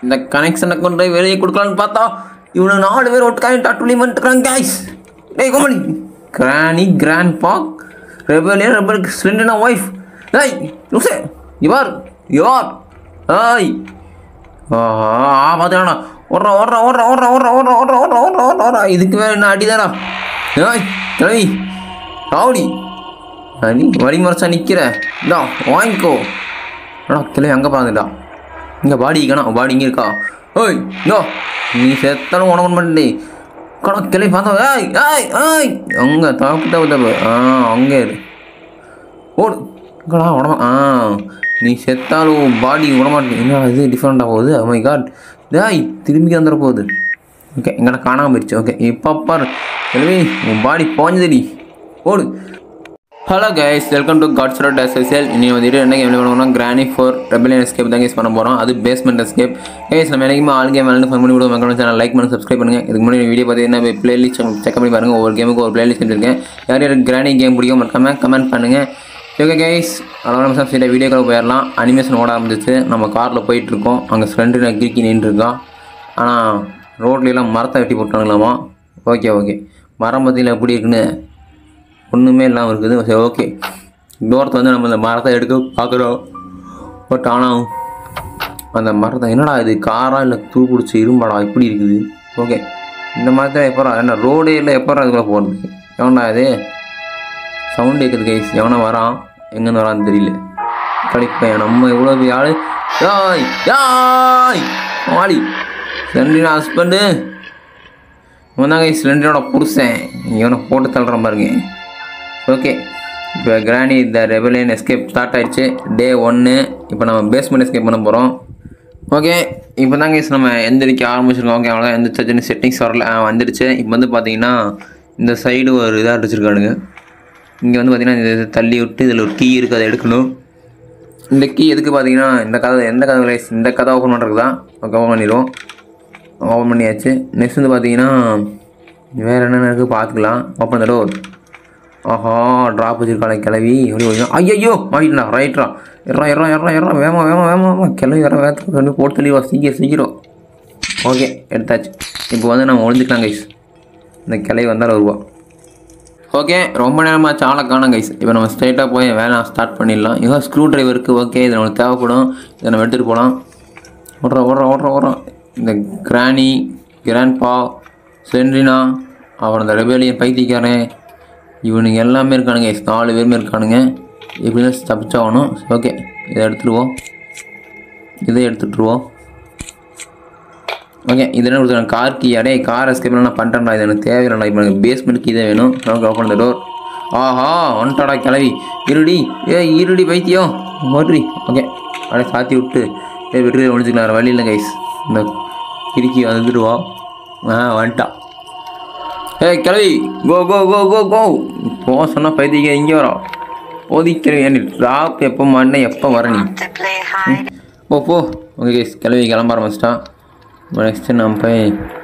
இந்த கனெக்ஷனை கொண்டு போய் வெளியே கொடுக்கலான்னு பார்த்தா இவனை நாலு பேர் ஒட்டுக்காய் டட்டுலி பண்ணிட்டுருக்காங்க கைஸ் டேய் கோமலி கிராணி கிராண்ட் பாக் ரெபலியன் ரெபலுக்கு ஸ்லெண்டனா ஒய்ஃப் டேய் லூசே இவார் யுவர் ஏய் ஆஹா ஆ பார்த்தேடா ஓடுறா ஓடுறா ஓடுறா ஓடுறா ஓடுறா ஓடுறா ஓடுறா ஓடுறா ஓடுறா ஓடுறா ஓடுறா இதுக்கு மேலே என்ன அடிதாடா ஏய் கிளவி ராவடி நீ வழி மறைச்சா நிற்கிற இந்தா வாங்கிக்கோ அடா கிளவி அங்கே பாருங்கடா இங்கே பாடி இருக்கணும் பாடி இங்கே இருக்கா ஓய் இந்தோ நீ செத்தாலும் உணவு பண்ணி கடா கிளவி பார்த்தா ஏய் ஏய் ஏய் அங்கே தப்பு தப்பு தப்பு ஆ அங்கே இரு ஓடு எங்கடா உடம்பா ஆ நீ செத்தாலும் பாடி விடமாட்டேன் என்ன இது டிஃப்ரெண்ட்டாக போகுது மை காட் டேய் திரும்பி வந்துட போகுது ஓகே எங்கடா காணாமல் போயிடுச்சு ஓகே இப்போ பாரு எனவே உன் பாடி போஞ்சதுடி ஓடு hello guys welcome to God's road SSL இனி வந்துட்டு என்ன கேம் பண்ணுவோம்னா கிரானி ஃபோர் ரெபலியன் எஸ்கேப் தான் கேஸ் பண்ண போகிறோம் அது பேஸ்மெண்ட் எஸ்கேப் கைஸ் நம்ம எனக்குமே ஆல் கேம் விளாண்டு ஃபன் பண்ணி விடுவோம் மக்கள் சேனல் லைக் பண்ணி சப்ஸ்கிரைப் பண்ணுங்கள் இதுக்கு முன்னாடி வீடியோ பார்த்தீங்கன்னா பிளேலிஸ்ட் செக் பண்ணி பாருங்கள் ஒவ்வொரு கேமுக்கு ஒரு பிளேலிஸ்ட் இருக்கேன் யார் யாருக்கு கிரானி கேம் பிடிக்கும் மறக்காம கமெண்ட் பண்ணுங்கள் ஓகே கைஸ் அவ்வளோ நிமிஷம் சரி வீடியோக்குள்ள போயிடலாம் அனிமேஷன் ஓட ஆரம்பிச்சிச்சு நம்ம காரில் போயிட்டுருக்கோம் அங்கே ஃப்ரெண்டு கிறுக்கி நின்றுருக்கான் ஆனால் ரோட்லலாம் மரத்தை வெட்டி போட்டாங்களாமா ஓகே ஓகே மரம் பற்றியில் எப்படி இருக்குன்னு ஒன்றுமே இல்லாமல் இருக்குது சரி ஓகே தூரத்தில் வந்து நம்ம இந்த மரத்தை எடுக்க பார்க்குறோம் பட் ஆனால் அந்த மரத்தை என்னடா இது காரா இல்லை தூ பிடிச்சி இரும்பாடா இப்படி இருக்குது ஓகே இந்த மரத்தில் எப்போ என்ன ரோடே இல்லை எப்போ அதுக்குள்ளே போகிறது எவன்டா இது சவுண்ட் கேட்குது கைஸ் எவனா வரான் எங்கேருந்து வரான்னு தெரியல கடிப்பேன் நம்ம எவ்வளோ பெரிய ஆள் யாய் யாய் மாடி ரெண்டின ஹஸ்பண்டு இவன் தான் கைஸ் ரெண்டினோட புருஷன் இவனை போட்டு தள்ளுற பாருங்க ஓகே இப்போ கிராணி த ரெபலியன் எஸ்கேப் ஸ்டார்ட் ஆயிடுச்சு டே ஒன்று இப்போ நம்ம பேஸ்மெண்ட் எஸ்கேப் பண்ண போகிறோம் ஓகே இப்போ தான் கைஸ் நம்ம எந்திரிக்க ஆரம்பிச்சிருக்கோம் ஓகே அவ்வளோதான் எந்திரிச்சு செட்டிங்ஸ் வரல ஆ, வந்துடுச்சு இப்போ வந்து பார்த்தீங்கன்னா இந்த சைடு ஒரு இதாக அடிச்சிருக்கானுங்க இங்கே வந்து பார்த்தீங்கன்னா இது தள்ளி விட்டு இதில் ஒரு கீ இருக்குது அதை எடுக்கணும் இந்த கீ எதுக்கு பார்த்தீங்கன்னா இந்த கதை எந்த கதை guys? இந்த கதை ஓப்பன் பண்ணுறது தான் ஓகே ஓப்பன் பண்ணிடுவோம் ஓப்பன் பண்ணியாச்சு நெக்ஸ்ட் வந்து பார்த்தீங்கன்னா வேறு என்னென்ன இருக்குது பார்த்துக்கலாம் ஓப்பன் டோர் ஆஹா ட்ராப் வச்சிருக்கான கிளவி எப்படி வரும் ஐயோ மாட்டிட்டா ரைட்ரா எறா எறா எறா எறா வேமா வேமா வேமா வேமா கிளவி வர வேத்துக்கு வந்து போட்டு தெளிவா சீக்கிரம் சீக்கிரம் ஓகே எடுத்தாச்சு இப்போ வந்து நம்ம ஒழிஞ்சுக்கலாம் கைஸ் இந்த கிளவி வந்தால் வருவா ஓகே ரொம்ப நேரமாக ஆளை காணும் கைஸ் இப்போ நம்ம ஸ்ட்ரைட்டாக போய் வேலை ஸ்டார்ட் பண்ணிடலாம் இதோ ஸ்க்ரூ டிரைவருக்கு ஓகே இது நமக்கு தேவைப்படும் இதை நம்ம எடுத்துகிட்டு போகலாம் ஓடுறோம் ஓடுறோம் ஓடுறோம் ஓடுறோம் இந்த கிராணி கிராண்ட்பா சென்ட்ரினா அப்புறம் இந்த ரெபேலியன் பைத்தியக்காரன் இவனுங்க எல்லாமே இருக்கானுங்க guys. நாலு பேருமே இருக்கானுங்க எப்படின்னா தப்பிச்சாகணும் ஓகே இதை எடுத்துடுவோம் இதை எடுத்துட்டுருவோம் ஓகே இது என்ன கொடுத்துருக்காங்க கார் கீ அடே கார் எஸ்கேப் நான் பண்ணுறேன்டா இது எனக்கு தேவையில்லைடா இப்போ எனக்கு பேஸ்மெண்ட் கீ தான் வேணும் நமக்கு ஓப்பன் த டோர் ஆஹா வந்துட்டாடா கிளவி இருடி ஏ இருடி பைத்தியம் ஓட்ரி ஓகே அப்படியே சாத்தி விட்டு ஏ வெற்றி ஒழிச்சுக்கலாம் வேறு வழி இல்லை கைஸ் இந்த கிறுக்கி வந்துடுவா ஆ வந்துட்டா ஏய் கிளவி கோ கோ கோ கோ கோ போ சொன்னால் பைத்தியம் இங்கே வரா ஓதிக்கிறேன் ஏன் ட்ராப் எப்போ மாட்டினா எப்போ வர நீ to play hide போ போ ஓகே guys, கிளவி கிளம்ப ஆரம்பிச்சிட்டான் நெக்ஸ்ட்டு நம்ம போய்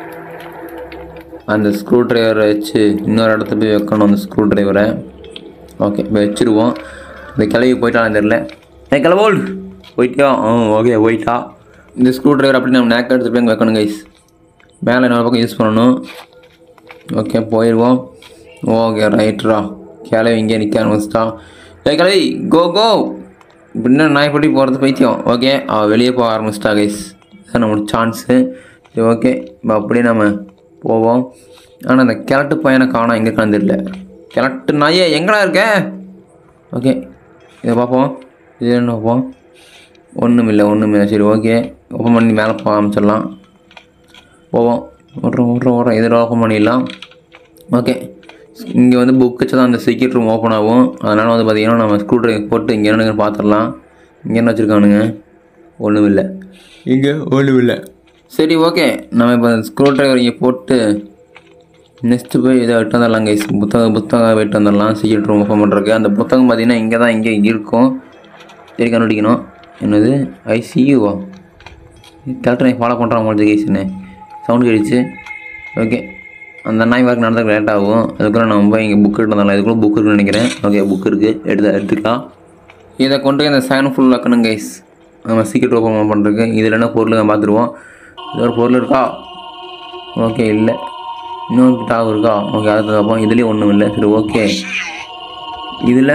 அந்த ஸ்க்ரூ டிரைவரை வச்சு இன்னொரு இடத்துல போய் வைக்கணும் அந்த ஸ்க்ரூ டிரைவரை ஓகே இப்போ வச்சுருவோம் இந்த கிளவி போயிட்டாலும் தெரில ஏ கிளவோல் போயிட்டியா ஆ ஓகே போயிட்டா இந்த ஸ்க்ரூ டிரைவர் அப்படி நம்ம நேக்க எடுத்துகிட்டு போய் அங்கே வைக்கணும் கைஸ் மேலே இன்னொரு பக்கம் யூஸ் பண்ணணும் ஓகே போயிடுவோம் ஓகே ரைட்ரா கிளவி இங்கே நிற்க ஆரம்பிச்சிட்டான் ஏ கிளவி கோ கோ இப்படின்னா நாய்ப்பட்டி போகிறது பைத்தியம் ஓகே அவள் வெளியே போக ஆரம்பிச்சிட்டா கைஸ் இதுதான் நம்மளோட சான்ஸு சரி ஓகே இப்போ அப்படியே நம்ம போவோம் ஆனால் அந்த கிழட்டு பையனை காணோம் எங்கே இருக்கான்னு தெரியல கிழட்டு நாயே எங்கடா இருக்க ஓகே இதை பார்ப்போம் இது என்ன பார்ப்போம் ஒன்றும் இல்லை ஒன்றும் இல்லை சரி ஓகே ஓப்பன் பண்ணி மேலே போக ஆரம்பிச்சிடலாம் போவோம் ஓடுறோம் ஓடுறோம் ஓடுறோம் இதில் ஓப்பன் பண்ணிடலாம் ஓகே இங்கே வந்து புக் வச்சு தான் அந்த செக்யூரிட் ரூம் ஓப்பன் ஆகும் அதனால் வந்து பார்த்தீங்கன்னா நம்ம ஸ்க்ரூ ட்ரைவர் போட்டு இங்கே என்ன பார்த்துடலாம் இங்கே என்ன வச்சுருக்கானுங்க ஒன்றும் இல்லை இங்கே ஒன்றும் இல்லை சரி ஓகே நம்ம இப்போ ஸ்க்ரூ டிரைவர் இங்கே போட்டு நெக்ஸ்ட்டு போய் இதை விட்டு வந்துடலாம் கைஸ் புத்தகம் புத்தகம் போயிட்டு வந்துடலாம் செக்யூரிட் ரூம் ஓப்பன் பண்ணுறதுக்கு அந்த புத்தகம் பார்த்தீங்கன்னா இங்கே தான் இங்கே இருக்கும் சரி கண்டுபிடிக்கணும் என்னது ஐசியூவா கரெக்டாக ஃபாலோ பண்ணுறான் முடிஞ்சு கேஸ்ன்னு சவுண்ட் கேட்டுச்சு ஓகே அந்த நாய் வாக்கு நடந்ததுக்கு லேட் ஆகும் அதுக்குள்ள நம்ம போய் இங்கே புக் எடுத்து இதுக்குள்ள புக் இருக்குன்னு நினைக்கிறேன் ஓகே புக் இருக்குது எடுத்து எடுத்துக்கலாம் இதை கொண்டு போய் இந்த சைன் ஃபுல் வைக்கணும் கைஸ் நம்ம சீக்கிரம் ஓப்பன் பண்ணுறதுக்கு இதில் என்ன பொருள் நம்ம பார்த்துருவோம் இது ஒரு பொருள் இருக்கா ஓகே இல்லை இன்னொரு டாக் இருக்கா ஓகே அதுக்கு பார்ப்போம் இதுலேயும் ஒன்றும் இல்லை சரி ஓகே இதில்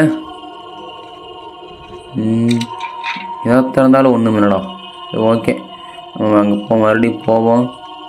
எதாவது திறந்தாலும் ஒன்றும் இல்லைடா சரி ஓகே நம்ம அங்கே போ மறுபடியும் போவோம்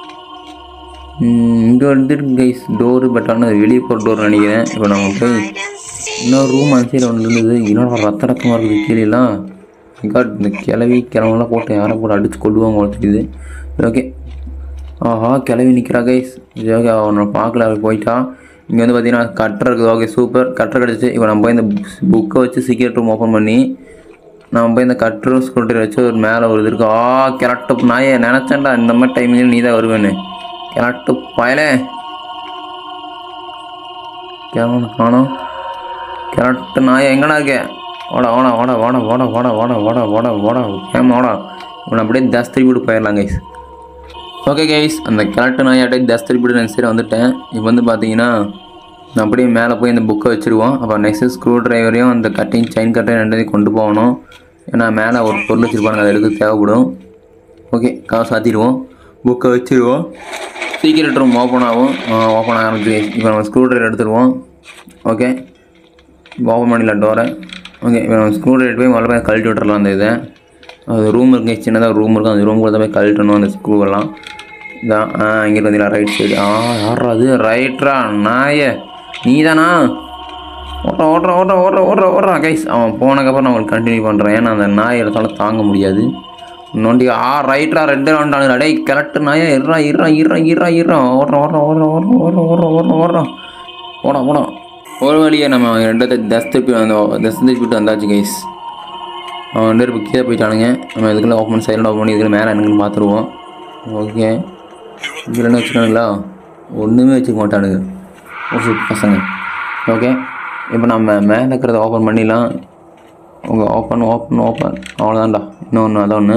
இங்கே வந்துட்டு கைஸ் டோரு பட் ஆனால் வெளியே போகிற டோர் நினைக்கிறேன் இப்போ நம்ம போய் இன்னொரு ரூம் அந்த சைடு ஒன்று இருந்தது இன்னொரு ரத்த ரத்தமாக இருக்குது கீழேலாம் காட் இந்த கிளவி கிளவெல்லாம் போட்டு யாரை போட்டு அடித்து கொள்ளுவாங்க போல தெரியுது ஓகே ஆஹா கிளவி நிற்கிறா கைஸ் இது ஓகே அவனை பார்க்கல அவர் போயிட்டா இங்கே வந்து பார்த்தீங்கன்னா கட்டர் இருக்குது ஓகே சூப்பர் கட்டர் கிடச்சிச்சு இப்போ நம்ம போய் இந்த புக்கை வச்சு சீக்கிரம் ரூம் ஓப்பன் பண்ணி நம்ம போய் இந்த கட்டரும் ஸ்கூட்டர் வச்சு ஒரு மேலே ஒரு இது இருக்கு ஆ கிரட்டு நாயே நினச்சேன்டா இந்த மாதிரி டைமில் நீ தான் வருவேன்னு கிரட்டு பயலே கேமரா காணோம் கிரட்டு நாயே எங்கடா இருக்க ஓடா ஓடா ஓடா ஓடா ஓடா ஓடா ஓடா ஓடா ஓடா ஓடா கேம் ஓடா இவனை அப்படியே தஸ் திருப்பி போயிடலாம் கைஸ் ஓகே கைஸ் அந்த கிரட்டு நாயாட்டே தஸ் திருப்பி நான் சரி வந்துட்டேன் இப்போ வந்து பார்த்தீங்கன்னா நான் அப்படியே மேலே போய் இந்த புக்கை வச்சுருவோம் அப்போ நெக்ஸ்ட்டு ஸ்க்ரூ ட்ரைவரையும் அந்த கட்டிங் செயின் கட்டையும் ரெண்டையும் கொண்டு போகணும் ஏன்னா மேலே ஒரு பொருள் வச்சுருப்பாங்க அது எடுக்க தேவைப்படும் ஓகே காசு சாத்திடுவோம் புக்கை வச்சுருவோம் சீக்கிரட் ரூம் ஓப்பன் ஆகும் ஓப்பன் ஆகிருக்கு இப்போ நம்ம ஸ்க்ரூ ட்ரைவர் எடுத்துருவோம் ஓகே ஓப்பன் பண்ணிடலாம் டோரை ஓகே இப்போ நம்ம ஸ்க்ரூ ட்ரைவர் போய் முதல்ல போய் கழட்டி விட்டுறலாம் அந்த இதை அது ரூம் இருக்கு சின்னதாக ரூம் இருக்கும் அந்த ரூமுக்குள்ள தான் போய் கழட்டணும் அந்த ஸ்க்ரூவெல்லாம் இதான் ஆ இங்கே வந்தீங்களா ரைட் சைடு ஆ யாரா அது ரைட்ரா நாயே நீ தானா ஓட்டுற ஓட்டுற ஓட்டுற ஓட்டுற ஓட்டுற ஓட்டுறான் கைஸ் அவன் போனதுக்கப்புறம் நான் உங்களுக்கு கண்டினியூ பண்ணுறேன் ஏன்னா அந்த நாய் இடத்தால தாங்க முடியாது நோண்டி ஆ ரைட்ரா ரெண்டு ரவுண்டானு டேய் கரெக்டு நாயா இருறா இருறா இருறா இருறா இருறா ஓடுறோம் ஓடுறோம் ஓடுறோம் ஓடுறோம் ஓடுறோம் ஓடுறோம் ஓடுறோம் ஓடுறோம் போடா போடா ஒரு வழியை நம்ம ரெண்டு தஸ் திருப்பி அந்த தஸ் திருப்பிட்டு வந்தாச்சு கைஸ் அவன் ரெண்டு பேரும் கீழே போயிட்டானுங்க நம்ம இதுக்குள்ள ஓப்பன் சைலண்ட் ஓப்பன் பண்ணி இதுக்குள்ள மேலே என்னன்னு பார்த்துருவோம் ஓகே இதில் என்ன வச்சுக்கானுங்களா ஒன்றுமே வச்சுக்க மாட்டானுங்க ஒரு பசங்க ஓகே இப்போ நம்ம மேலே இருக்கிறத ஓப்பன் பண்ணிடலாம் உங்கள் ஓப்பன் ஓப்பன் ஓப்பன் அவ்வளோதான்டா இன்னொன்று அதான் ஒன்று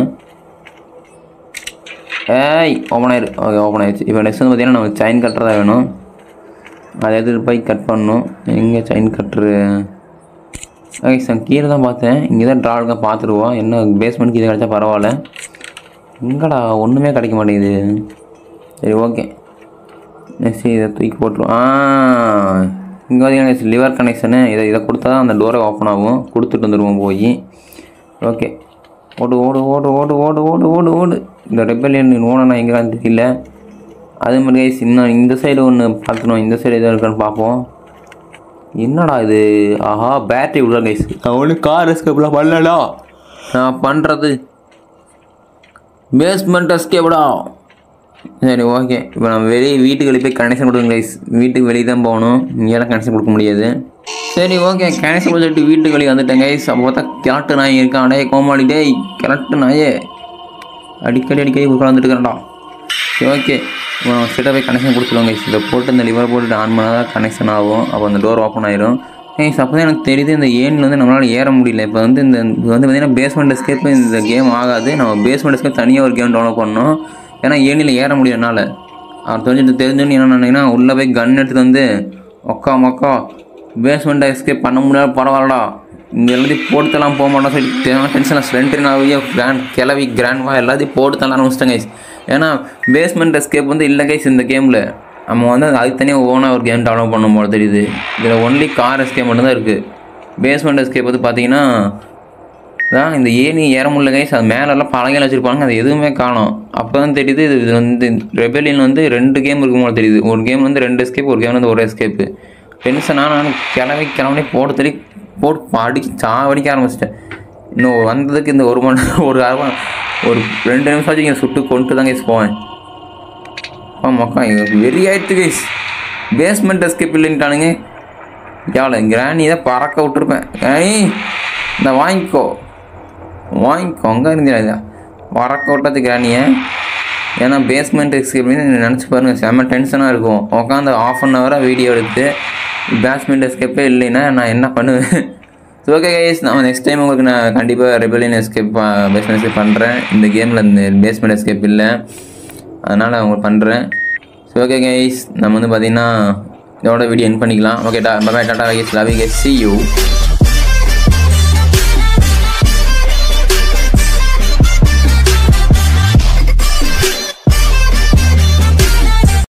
ஏய் ஓப்பன் ஆயிரு ஓகே ஓப்பன் ஆயிடுச்சு இப்போ நெக்ஸ்ட் வந்து பார்த்தீங்கன்னா நமக்கு செயின் கட்டுறதா வேணும் அதை எடுத்துகிட்டு போய் கட் பண்ணணும் எங்கே செயின் கட்டுரு ஓகே சார் கீழே தான் பார்த்தேன் இங்கே தான் ட்ராவலுங்க பார்த்துருவோம் என்ன பேஸ்மெண்ட் கீழே கிடச்சா பரவாயில்ல எங்கடா ஒன்றுமே கிடைக்க மாட்டேங்குது சரி ஓகே நெக்ஸ்ட் இதை தூக்கி போட்டுருவோம் ஆ இங்கே பார்த்தீங்கன்னா லிவர் கனெக்ஷனு இதை இதை கொடுத்தா தான் அந்த டோரை ஓப்பன் ஆகும் கொடுத்துட்டு வந்துடுவோம் போய் ஓகே ஓடு ஓடு ஓடு ஓடு ஓடு ஓடு ஓடு ஓடு இந்த ரெபலியன் ஓனனா எங்கேலாம் தெரியல அதே மாதிரி guys, இன்னும் இந்த சைடு ஒன்று பார்த்துனோம் இந்த சைடு எதாவது இருக்கான்னு பார்ப்போம் என்னடா இது ஆஹா பேட்டரி விடுறா கைஸ் நான் ஒன்று கார் எஸ்கேப்லாம் பண்ணலடா நான் பண்ணுறது பேஸ்மெண்ட் எஸ்கேப்டா சரி ஓகே இப்போ நம்ம வெளியே வீட்டுக்கு வெளியே போய் கனெக்ஷன் கொடுங்க கைஸ் வீட்டுக்கு வெளியே தான் போகணும் இங்கெல்லாம் கனெக்ஷன் கொடுக்க முடியாது சரி ஓகே கனெக்ஷன் கொடுத்துட்டு வீட்டுக்கு வெளியே வந்துட்டேன் கைஸ் அப்போ பார்த்தா கிழட்டு நாய் இருக்கான் அடே கோமாளி டேய் கிழட்டு நாயே அடிக்கடி அடிக்கடி உட்காந்துட்டு இருக்கிறேன்டா சரி ஓகே இப்போ நம்ம ஸ்ட்ரெயிட்டாக போய் கனெக்ஷன் கொடுத்துருவோம் கைஸ் இதை போட்டு இந்த லிவர் போட்டு ஆன் பண்ணால் தான் கனெக்ஷன் ஆகும் அப்போ அந்த டோர் ஓப்பன் ஆயிரும் கைஸ் அப்போ தான் எனக்கு தெரியுது இந்த ஏனில் வந்து நம்மளால் ஏற முடியல இப்போ வந்து இந்த இது வந்து பார்த்திங்கன்னா பேஸ்மெண்ட் எஸ்கேப் இந்த கேம் ஆகாது நம்ம பேஸ்மெண்ட் எஸ்கேப் தனியாக ஒரு கேம் டவுன்லோட் பண்ணோம் ஏன்னா ஏனியில் ஏற முடியும் என்னால் அவர் தெரிஞ்சுட்டு தெரிஞ்சோன்னு என்ன நினைக்கிறேன்னா உள்ளே போய் கன் எடுத்துகிட்டு வந்து ஒக்கா மக்கா பேஸ்மெண்ட்டை எஸ்கேப் பண்ண முடியாது பரவாயில்லடா இங்கே எல்லாத்தையும் போட்டு தரலாம் போக மாட்டோம் சொல்லி டென்ஷனில் ஸ்லென்ட்ரினாவே கிராண்ட் கிளவி கிராண்ட்வா எல்லாத்தையும் போட்டு தரலாம் ஆரம்பிச்சிட்டேன் கைஸ் ஏன்னா பேஸ்மெண்ட் எஸ்கேப் வந்து இல்லை கைஸ் இந்த கேமில் நம்ம வந்து அதுக்கு தனியாக ஓனாக ஒரு கேம் டவுன்லோட் பண்ணும் போல தெரியுது இதில் ஒன்லி கார் எஸ்கேப் மட்டும்தான் இருக்குது பேஸ்மெண்ட் எஸ்கேப் வந்து பார்த்தீங்கன்னா தான் இந்த ஏணி ஏற முடியல கைஸ் அது மேலெல்லாம் பழகையில் வச்சுருப்பாங்க அது எதுவுமே காணும் அப்போ தான் தெரியுது இது இது வந்து ரெபெலியன் வந்து ரெண்டு கேம் இருக்கும் போல தெரியுது ஒரு கேம் வந்து ரெண்டு எஸ்கேப் ஒரு கேம் வந்து ஒரு எஸ்கேப்பு டென்ஷனாக நான் கிளவி கிளம்பி போட்டு தள்ளி போட்டு அடிக்க சாவடிக்க ஆரம்பிச்சிட்டேன் இன்னும் வந்ததுக்கு இந்த ஒரு மணி நேரம் ஒரு அரை மணி- ஒரு ரெண்டு நிமிஷம் வச்சு இங்கே சுட்டு கொண்டு தான் கைஸ் போவேன் ஆமாக்கா எங்களுக்கு வெறி ஆயிடுச்சு கைஸ் பேஸ்மெண்ட் எஸ்கேப் இல்லைன்ட்டானுங்க யாழ கிராணி தான் பறக்க விட்டுருப்பேன் கிராணி இந்த வாங்கிக்கோ வாங்கிக்கோ அங்கே இருந்தீங்களா பறக்க விட்டது கிராணியை ஏன்னா பேஸ்மெண்ட் எஸ்கேப்னு நினச்சி பாருங்கள் செம்ம டென்ஷனாக இருக்கும் உட்காந்து ஆஃப் அன் ஹவராக வீடியோ எடுத்து பேஸ்மெண்ட் எஸ்கேப்பே இல்லைன்னா நான் என்ன பண்ணுவேன் ஸோ ஓகே கைஸ் நான் நெக்ஸ்ட் டைம் உங்களுக்கு நான் கண்டிப்பாக ரெபலியன் எஸ்கேப் பேஸ்மெண்ட் எஸ்கேப் பண்ணுறேன் இந்த கேமில் இந்த பேஸ்மெண்ட் எஸ்கேப் இல்லை அதனால் உங்களுக்கு பண்ணுறேன் ஸோ ஓகே கைஸ் நம்ம வந்து பார்த்தீங்கன்னா இதோட வீடியோ என் பண்ணிக்கலாம் ஓகே டா பை டாட்டா guys love guys see you